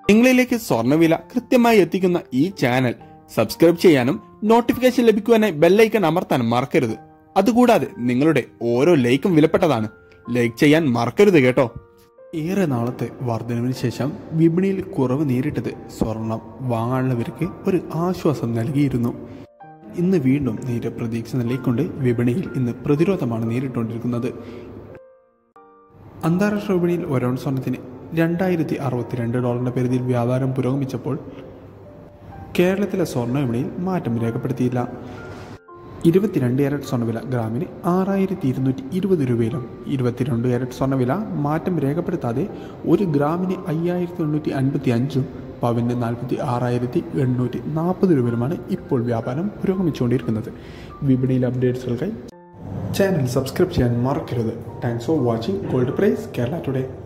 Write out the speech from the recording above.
നിങ്ങളിലേക്ക് സ്വർണ്ണവില കൃത്യമായി എത്തിക്കുന്ന ഈ ചാനൽ സബ്സ്ക്രൈബ് ചെയ്യാനും നോട്ടിഫിക്കേഷൻ ലഭിക്കുവാനായി ബെല്ലൈക്കൺ അമർത്താൻ മറക്കരുത് അതുകൂടാതെ നിങ്ങളുടെ ഓരോ ലൈക്കും വിലപ്പെട്ടതാണ് ലൈക്ക് ചെയ്യാൻ മറക്കരുത് കേട്ടോ ഏറെ നാളത്തെ വർധനവിന് ശേഷം വിപണിയിൽ കുറവ് നേരിട്ടത് സ്വർണം വാങ്ങാനുള്ളവർക്ക് ഒരു ആശ്വാസം നൽകിയിരുന്നു ഇന്ന് വീണ്ടും നേരെ പ്രതീക്ഷ നിലയിക്കൊണ്ട് വിപണിയിൽ ഇന്ന് പ്രതിരോധമാണ് നേരിട്ടുകൊണ്ടിരിക്കുന്നത് അന്താരാഷ്ട്ര വിപണിയിൽ ഒരോൺ സ്വർണത്തിന് രണ്ടായിരത്തി അറുപത്തിരണ്ട് ഡോളറിന്റെ പരിധിയിൽ വ്യാപാരം പുരോഗമിച്ചപ്പോൾ കേരളത്തിലെ സ്വർണ്ണ വിപണിയിൽ മാറ്റം രേഖപ്പെടുത്തിയില്ല ഇരുപത്തിരണ്ട് ക്യാരറ്റ് സ്വർണ്ണവില ഗ്രാമിന് ആറായിരത്തി ഇരുന്നൂറ്റി ഇരുപത് രൂപയിലും ഇരുപത്തിരണ്ട് ക്യാരറ്റ് സ്വർണ്ണവില മാറ്റം രേഖപ്പെടുത്താതെ ഒരു ഗ്രാമിന് അയ്യായിരത്തി എണ്ണൂറ്റി അൻപത്തി അഞ്ചും പവന് നാൽപ്പത്തി ആറായിരത്തി എണ്ണൂറ്റി നാൽപ്പത് രൂപയിലുമാണ് ഇപ്പോൾ വ്യാപാരം പുരോഗമിച്ചുകൊണ്ടിരിക്കുന്നത് വിപണിയിലെ അപ്ഡേറ്റ്സുകൾക്കായി ചാനൽ സബ്സ്ക്രൈബ് ചെയ്യാൻ മറക്കരുത് thanks for watching gold price Kerala today